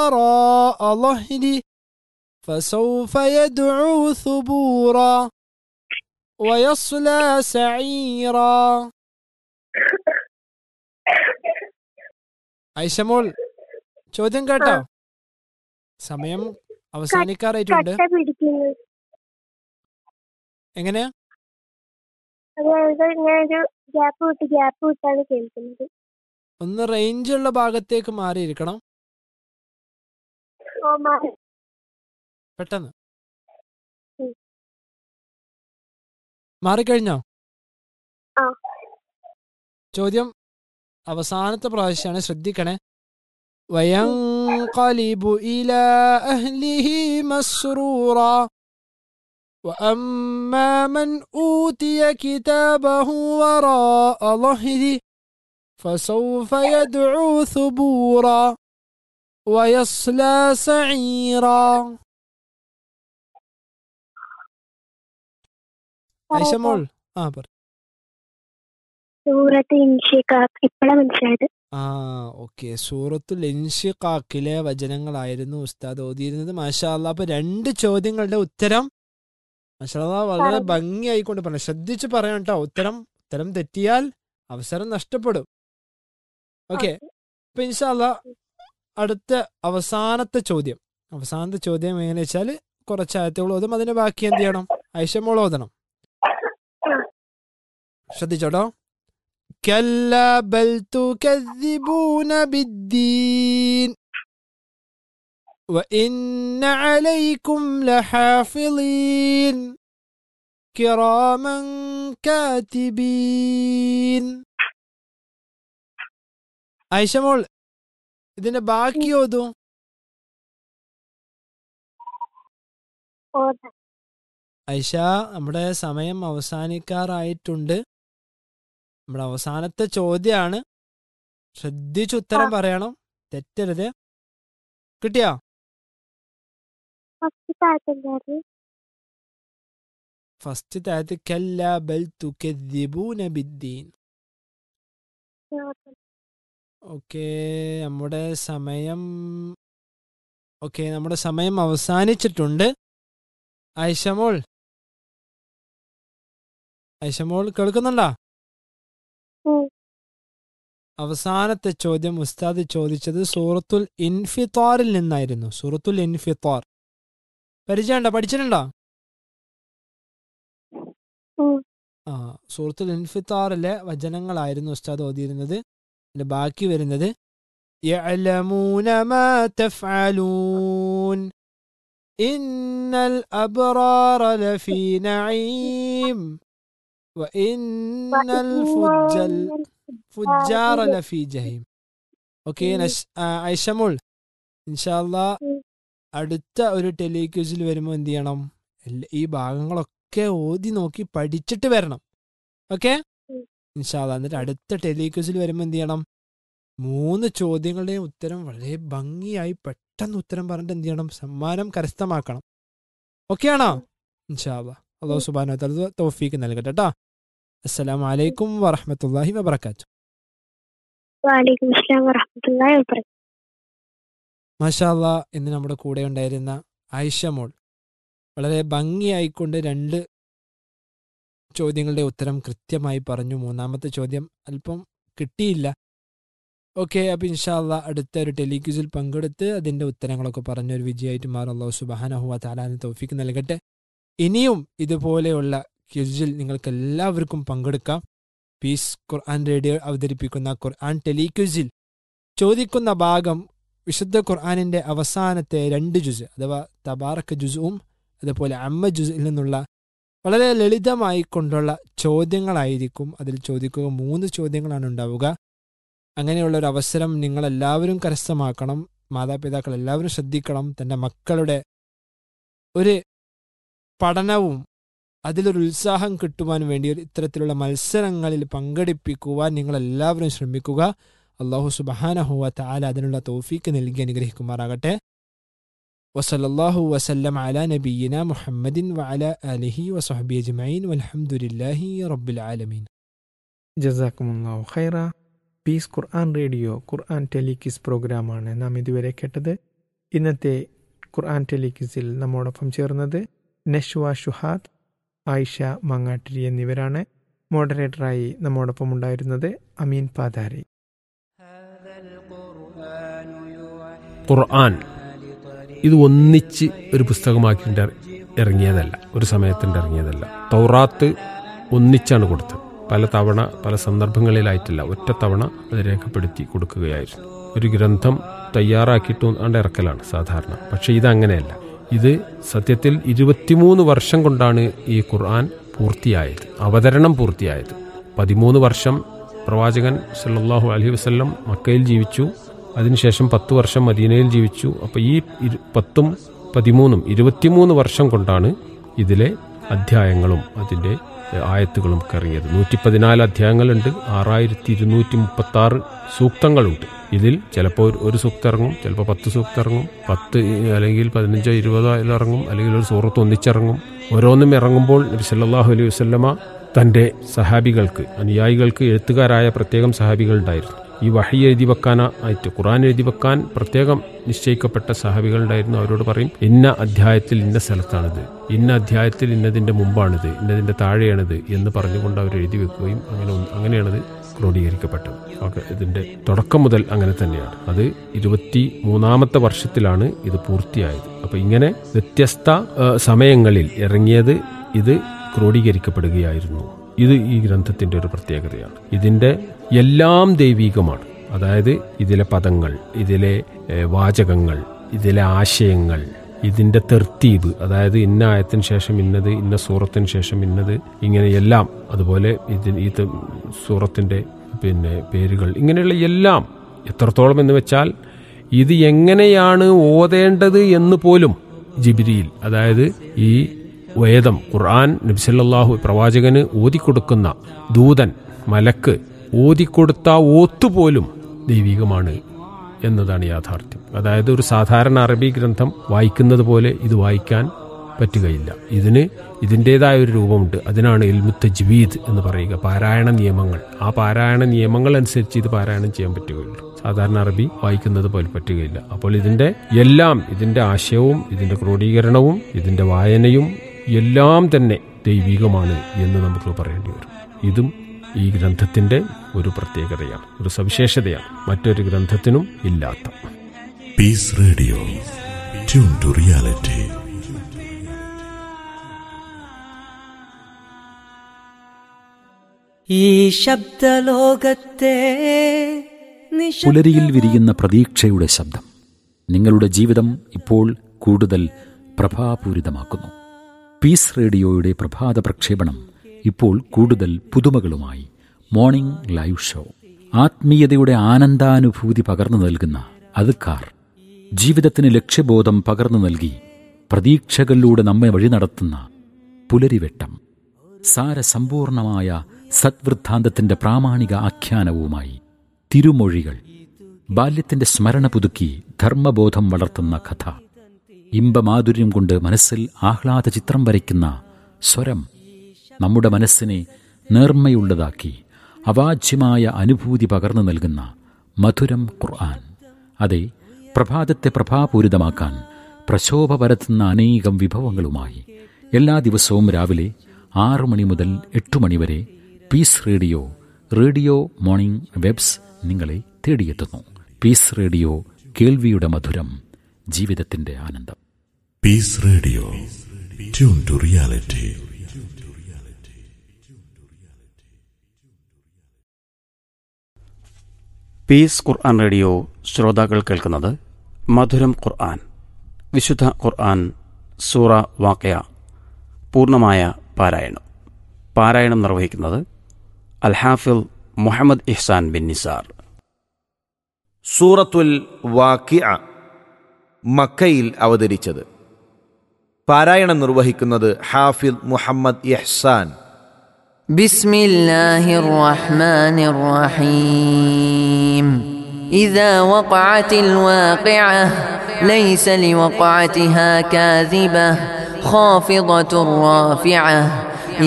وراء ظهري فسوف يدعو ثبورا ويصلى سعيرا ഐഷമോൾ ചോദ്യം കേട്ടോ സമയം അവസാനിക്കാറായിട്ടുണ്ട് കട്ട പിടിക്കുന്നു എങ്ങനെയാ അതായത് ഞാനൊരു ഗ്യാപ്പ് വിട്ട് ഗ്യാപ്പ് വിട്ടാണ് കേൾക്കുന്നത് ഒന്ന് റേഞ്ച് ഉള്ള ഭാഗത്തേക്ക് മാറിയിരിക്കണം ഓ മാറി പെട്ടെന്ന് ഉം. മാറിക്കഴിഞ്ഞോ ആ. ചോദ്യം അവസാനത്തെ പ്രാവശ്യമാണ് ശ്രദ്ധിക്കണേ وينقلب إلى أهله مسرورا وأما من أوتي كتابه وراء ظهره فسوف يدعو ثبورا ويصلى سعيرا ഐഷ മോൾ ആ പറ സൂറത്ത് ഇൻഷിക്കാക്ക് ഇപ്പഴാ മനസ്സിലായത് ആ ഓക്കെ സൂറത്തുൽ ഇൻഷിഖാക്കിലെ വചനങ്ങളായിരുന്നു ഉസ്താദ് ഓതിയിരുന്നത് മാഷാ അല്ലാ അപ്പൊ രണ്ട് ചോദ്യങ്ങളുടെ ഉത്തരം മാഷാ അല്ലാ വളരെ പറഞ്ഞു. ഭംഗിയായിക്കൊണ്ട് പറഞ്ഞു ശ്രദ്ധിച്ച് പറയണം കേട്ടോ ഉത്തരം ഉത്തരം തെറ്റിയാൽ അവസരം നഷ്ടപ്പെടും ഓക്കെ അപ്പൊ ഇൻഷാല്ല അടുത്ത അവസാനത്തെ ചോദ്യം അവസാനത്തെ ചോദ്യം എങ്ങനെ വെച്ചാൽ കുറച്ച് ആയത്തുകൾ ഓതും അതിന്റെ ബാക്കി എന്ത് ചെയ്യണം ഐഷമോൾ ഓതണം ശ്രദ്ധിച്ചോട്ടോ كلا بل تكذبون بالدين وإن عليكم لحافظين كراما كاتبين ഐഷ മോൾ ഇതിന്റെ ബാക്കി ഓതു ഓതാ ഐഷ നമ്മുടെ സമയം അവസാനിക്കാറായിട്ടുണ്ട് നമ്മുടെ അവസാനത്തെ ചോദ്യമാണ് ശ്രദ്ധിച്ച് ഉത്തരം ആ. പറയണം തെറ്റരുത് കിട്ടിയോ ഫസ്റ്റ് താഴ്ത്തുണ്ടായിരുന്നു ഫസ്റ്റ് താഴത്ത് കല്ല ബൽ തുക്കദ്ദിബൂന ബിദ്ദീൻ ഓക്കെ നമ്മുടെ സമയം ഓക്കെ നമ്മുടെ സമയം അവസാനിച്ചിട്ടുണ്ട് ഐഷമോൾ ഐഷമോൾ കേൾക്കുന്നുണ്ടോ ഉം. അവസാനത്തെ ചോദ്യം ഉസ്താദ് ചോദിച്ചത് സൂറത്തുൽ ഇൻഫിത്താറിൽ നിന്നായിരുന്നു സൂറത്തുൽ ഇൻഫിത്താർ പരിചയമുണ്ടോ പഠിച്ചിട്ടുണ്ടോ ഉം. ആ സൂറത്തുൽ ഇൻഫിത്താറിലെ വചനങ്ങളായിരുന്നു ഉസ്താദ് ഓതിയിരുന്നത് അതിന്റെ ബാക്കി വരുന്നത് يعلمون ما تفعلون إن الأبرار لفي نعيم وإن الفجل فجار لفي جهيم ഓക്കെ ഉം. ഐഷമുൾ ഇൻഷാല്ല ഉം. അടുത്ത ഒരു ടെലിക്യൂസിൽ വരുമ്പോൾ എന്ത് ചെയ്യണം എല്ലാ- ഈ ഭാഗങ്ങളൊക്കെ ഓതി നോക്കി പഠിച്ചിട്ട് വരണം ഓക്കെ ഉം. ഇൻഷാല്ല എന്നിട്ട് അടുത്ത ടെലിക്യൂസിൽ വരുമ്പോൾ എന്ത് ചെയ്യണം മൂന്ന് ചോദ്യങ്ങളുടെയും ഉത്തരം വളരെ ഭംഗിയായി പെട്ടെന്ന് ഉത്തരം പറഞ്ഞിട്ട് എന്ത് ചെയ്യണം സമ്മാനം കരസ്ഥമാക്കണം ഓക്കെ ആണോ ഇൻഷാല്ല അള്ളാഹു സുബാന തൗഫീക്ക് നൽകട്ടെ കേട്ടോ അസ്സലാമു അലൈക്കും വറഹമത്തല്ലാഹി വബർക്കാത്തു വാലിക്കും അസ്സലാം വറഹ്മത്തുള്ളാഹി വബറകാതുഹു മാഷാല്ല ഇന്ന് നമ്മുടെ കൂടെ ഉണ്ടായിരുന്ന ആയിഷ മോൾ വളരെ ഭംഗിയായിക്കൊണ്ട് രണ്ട് ചോദ്യങ്ങളുടെ ഉത്തരം കൃത്യമായി പറഞ്ഞു മൂന്നാമത്തെ ചോദ്യം അല്പം കിട്ടിയില്ല ഓക്കെ അപ്പം ഇൻഷാല്ല അടുത്ത ഒരു ടെലിക്യൂസിൽ പങ്കെടുത്ത് അതിൻ്റെ ഉത്തരങ്ങളൊക്കെ പറഞ്ഞൊരു വിജയമായിട്ട് മാറും അള്ളാഹു സുബാനഹുവ താലാന് തൗഫീക്ക് നൽകട്ടെ ഇനിയും ഇതുപോലെയുള്ള ക്യൂസിൽ നിങ്ങൾക്ക് എല്ലാവർക്കും പങ്കെടുക്കാം പീസ് ഖുർആൻ റേഡിയോ അവതരിപ്പിക്കുന്ന ഖുർആൻ ടെലിക്യൂസിൽ ചോദിക്കുന്ന ഭാഗം വിശുദ്ധ ഖുർആാനിൻ്റെ അവസാനത്തെ രണ്ട് ജുസ് അഥവാ തബാറക്ക ജുസും അതുപോലെ അമ്മ ജുസിൽ നിന്നുള്ള വളരെ ലളിതമായി കൊണ്ടുള്ള ചോദ്യങ്ങളായിരിക്കും അതിൽ ചോദിക്കുക മൂന്ന് ചോദ്യങ്ങളാണ് ഉണ്ടാവുക അങ്ങനെയുള്ള ഒരു അവസരം നിങ്ങളെല്ലാവരും കരസ്ഥമാക്കണം മാതാപിതാക്കൾ എല്ലാവരും ശ്രദ്ധിക്കണം തൻ്റെ മക്കളുടെ ഒരു പഠനവും അതിലൊരു ഉത്സാഹം കിട്ടുവാൻ വേണ്ടി ഒരു ഇത്തരത്തിലുള്ള മത്സരങ്ങളിൽ പങ്കെടുപ്പിക്കുവാൻ നിങ്ങളെല്ലാവരും ശ്രമിക്കുക അള്ളാഹു സുബഹാനഹുവ താല അതിനുള്ള തൗഫീക്ക് നൽകി അനുഗ്രഹിക്കുമാറാകട്ടെ വസല്ലല്ലാഹു വസല്ലം അല നബീന മുഹമ്മദിൻ വഅല ആലിഹി വസഹബി അജ്മഈൻ വൽഹംദുലില്ലാഹി റബ്ബിൽ ആലമീൻ ജസാക്കുമുല്ലാഹു ഖൈറ പീസ് ഖുർആൻ റേഡിയോ ഖുർആൻ ടെലിക്കിസ് പ്രോഗ്രാമാണ് നാം ഇതുവരെ കേട്ടത് ഇന്നത്തെ ഖുർആൻ ടെലിക്വിസിൽ നമ്മോടൊപ്പം ചേർന്നത് നഷ്വ ഷുഹാദ് ആയിഷ മങ്ങാട്ടിരി എന്നിവരാണ് മോഡറേറ്ററായി നമ്മോടൊപ്പം ഉണ്ടായിരുന്നത് അമീൻ പാതാരി ഖുർആൻ ഇത് ഒന്നിച്ച് ഒരു പുസ്തകമാക്കിയിട്ട് ഇറങ്ങിയതല്ല ഒരു സമയത്തിൻ്റെ ഇറങ്ങിയതല്ല തൗറാത്ത് ഒന്നിച്ചാണ് കൊടുത്തത് പല തവണ പല സന്ദർഭങ്ങളിലായിട്ടില്ല ഒറ്റ തവണ അത് രേഖപ്പെടുത്തി കൊടുക്കുകയായിരുന്നു ഒരു ഗ്രന്ഥം തയ്യാറാക്കിയിട്ട് ആണ്ട് ഇറക്കലാണ് സാധാരണ പക്ഷെ ഇതങ്ങനെയല്ല ഇത് സത്യത്തിൽ ഇരുപത്തിമൂന്ന് വർഷം കൊണ്ടാണ് ഈ ഖുർആൻ പൂർത്തിയായത് അവതരണം പൂർത്തിയായത് പതിമൂന്ന് വർഷം പ്രവാചകൻ സല്ലല്ലാഹു അലൈഹി വസല്ലം മക്കയിൽ ജീവിച്ചു അതിനുശേഷം പത്ത് വർഷം മദീനയിൽ ജീവിച്ചു അപ്പോൾ ഈ ഇരു- പത്തും പതിമൂന്നും ഇരുപത്തിമൂന്ന് വർഷം കൊണ്ടാണ് ഇതിലെ അധ്യായങ്ങളും അതിൻ്റെ എഹ്, ആയത്തുകളും ഒക്കെ ഇറങ്ങിയത് നൂറ്റി പതിനാല് അധ്യായങ്ങളുണ്ട് ആറായിരത്തി ഇരുന്നൂറ്റി മുപ്പത്തി ആറ് സൂക്തങ്ങളുണ്ട് ഇതിൽ ചിലപ്പോൾ ഒരു- ഒരു സൂക്തം ഇറങ്ങും ചിലപ്പോൾ പത്ത് സൂക്തം ഇറങ്ങും പത്ത് ഇ- അല്ലെങ്കിൽ പതിനഞ്ചോ ഇരുപതോ അതിൽ ഇറങ്ങും അല്ലെങ്കിൽ ഒരു സൂറത്ത് ഒന്നിച്ചിറങ്ങും ഓരോന്നും ഇറങ്ങുമ്പോൾ നബി സല്ലല്ലാഹു അലൈഹി വസല്ലമ തൻ്റെ സഹാബികൾക്ക് അനുയായികൾക്ക് എഴുത്തുകാരായ പ്രത്യേകം സഹാബികൾ ഉണ്ടായിരുന്നു ഈ വഹി എഴുതി വെക്കാനായിട്ട് ഖുറാൻ എഴുതി വെക്കാൻ പ്രത്യേകം നിശ്ചയിക്കപ്പെട്ട സഹാബികൾ ഉണ്ടായിരുന്നു അവരോട് പറയും ഇന്ന അധ്യായത്തിൽ ഇന്ന സ്ഥലത്താണിത് ഇന്ന അധ്യായത്തിൽ ഇന്നതിൻ്റെ മുമ്പാണിത് ഇന്നതിൻ്റെ താഴെയാണിത് എന്ന് പറഞ്ഞുകൊണ്ട് അവർ എഴുതി വെക്കുകയും അങ്ങനെ ഒന്ന്- അങ്ങനെയാണത് ക്രോഡീകരിക്കപ്പെട്ടത് ഓക്കെ ഇതിൻ്റെ തുടക്കം മുതൽ അങ്ങനെ തന്നെയാണ് അത് ഇരുപത്തി മൂന്നാമത്തെ വർഷത്തിലാണ് ഇത് പൂർത്തിയായത് അപ്പോൾ ഇങ്ങനെ വ്യത്യസ്ത ആ, സമയങ്ങളിൽ ഇറങ്ങിയത് ഇത് ക്രോഡീകരിക്കപ്പെടുകയായിരുന്നു ഇത് ഈ ഗ്രന്ഥത്തിന്റെ ഒരു പ്രത്യേകതയാണ് ഇതിന്റെ എല്ലാം ദൈവീകമാണ് അതായത് ഇതിലെ പദങ്ങൾ ഇതിലെ ഏ, വാചകങ്ങൾ ഇതിലെ ആശയങ്ങൾ ഇതിന്റെ തെർത്തീബ് അതായത് ഇന്ന ആയത്തിന് ശേഷം ഇന്നത് ഇന്ന സൂറത്തിന് ശേഷം ഇന്നത് ഇങ്ങനെയെല്ലാം അതുപോലെ ഇതിന് ഈ ത- സൂറത്തിന്റെ പിന്നെ പേരുകൾ ഇങ്ങനെയുള്ള എല്ലാം എത്രത്തോളം എന്ന് വെച്ചാൽ ഇത് എങ്ങനെയാണ് ഓതേണ്ടത് എന്ന് പോലും ജിബിരിയിൽ അതായത് ഈ വേദം ഖുർആൻ നബിസല്ലാഹു പ്രവാചകന് ഓതിക്കൊടുക്കുന്ന ദൂതൻ മലക്ക് ഓതിക്കൊടുത്ത ഓത്തുപോലും ദൈവികമാണ് എന്നതാണ് യാഥാർത്ഥ്യം അതായത് ഒരു സാധാരണ അറബി ഗ്രന്ഥം വായിക്കുന്നത് പോലെ ഇത് വായിക്കാൻ പറ്റുകയില്ല ഇതിന് ഇതിൻ്റെതായ ഒരു രൂപമുണ്ട് അതിനാണ് ഇൽമുത്ത ജ്വീദ് എന്ന് പറയുക പാരായണ നിയമങ്ങൾ ആ പാരായണ നിയമങ്ങൾ അനുസരിച്ച് ഇത് പാരായണം ചെയ്യാൻ പറ്റുകയുള്ളൂ സാധാരണ അറബി വായിക്കുന്നത് പോലെ പറ്റുകയില്ല അപ്പോൾ ഇതിന്റെ എല്ലാം ഇതിന്റെ ആശയവും ഇതിന്റെ ക്രോഡീകരണവും ഇതിന്റെ വായനയും എല്ലാം തന്നെ ദൈവികമാണ് എന്ന് നമുക്ക് പറയേണ്ടി വരും ഇതും ഈ ഗ്രന്ഥത്തിന്റെ ഒരു പ്രത്യേകതയാണ് ഒരു സവിശേഷതയാണ് മറ്റൊരു ഗ്രന്ഥത്തിനും ഇല്ലാത്ത Peace Radio. Tune to reality. ഈ ശബ്ദലോകത്തെ നിശബ്ദ- പുലരിയിൽ വിരിയുന്ന പ്രതീക്ഷയുടെ ശബ്ദം നിങ്ങളുടെ ജീവിതം ഇപ്പോൾ കൂടുതൽ പ്രഭാപൂരിതമാക്കുന്നു പീസ് റേഡിയോയുടെ പ്രഭാത പ്രക്ഷേപണം ഇപ്പോൾ കൂടുതൽ പുതുമകളുമായി മോർണിംഗ് ലൈവ് ഷോ ആത്മീയതയുടെ ആനന്ദാനുഭൂതി പകർന്നു നൽകുന്ന അതുക്കാർ ജീവിതത്തിന് ലക്ഷ്യബോധം പകർന്നു നൽകി പ്രതീക്ഷകളിലൂടെ നമ്മെ വഴി നടത്തുന്ന പുലരിവെട്ടം സാരസമ്പൂർണമായ സദ്വൃദ്ധാന്തത്തിന്റെ പ്രാമാണിക ആഖ്യാനവുമായി തിരുമൊഴികൾ ബാല്യത്തിന്റെ സ്മരണ പുതുക്കി ധർമ്മബോധം വളർത്തുന്ന കഥ ഇമ്പമാധുര്യം കൊണ്ട് മനസ്സിൽ ആഹ്ലാദ ചിത്രം വരയ്ക്കുന്ന സ്വരം നമ്മുടെ മനസ്സിനെ നേർമ്മയുള്ളതാക്കി അവാച്യമായ അനുഭൂതി പകർന്നു നൽകുന്ന മധുരം ഖുർആൻ അതെ പ്രഭാതത്തെ പ്രഭാപൂരിതമാക്കാൻ പ്രശോഭ പരത്തുന്ന അനേകം വിഭവങ്ങളുമായി എല്ലാ ദിവസവും രാവിലെ ആറു മണി മുതൽ എട്ടു മണി വരെ Peace Radio Radio morning waves നിങ്ങളെ തേടിയെത്തുന്നു പീസ് റേഡിയോ കേൾവിയുടെ മധുരം ജീവിതത്തിന്റെ ആനന്ദം Peace Radio. Tune to reality. Peace Quran Radio ശ്രോതാക്കൾ കേൾക്കുന്നത് മധുരം ഖുർആൻ വിശുദ്ധ ഖുർആൻ സൂറ വാക്കയ പൂർണ്ണമായ പാരായണം പാരായണം നിർവഹിക്കുന്നത് അൽഹാഫിൽ മുഹമ്മദ് ഇഹ്സാൻ ബിൻ നിസാർ സൂറത്തുൽ വാക്കിഅ മക്കയിൽ അവതരിച്ചത് പാരായണം നിർവഹിക്കുന്നത് ഹാഫിദ് മുഹമ്മദ് ഇഹ്സാൻ بسم الله الرحمن الرحيم إذا وقعت الواقعة ليس لوقعتها كاذبة خافضة رافعة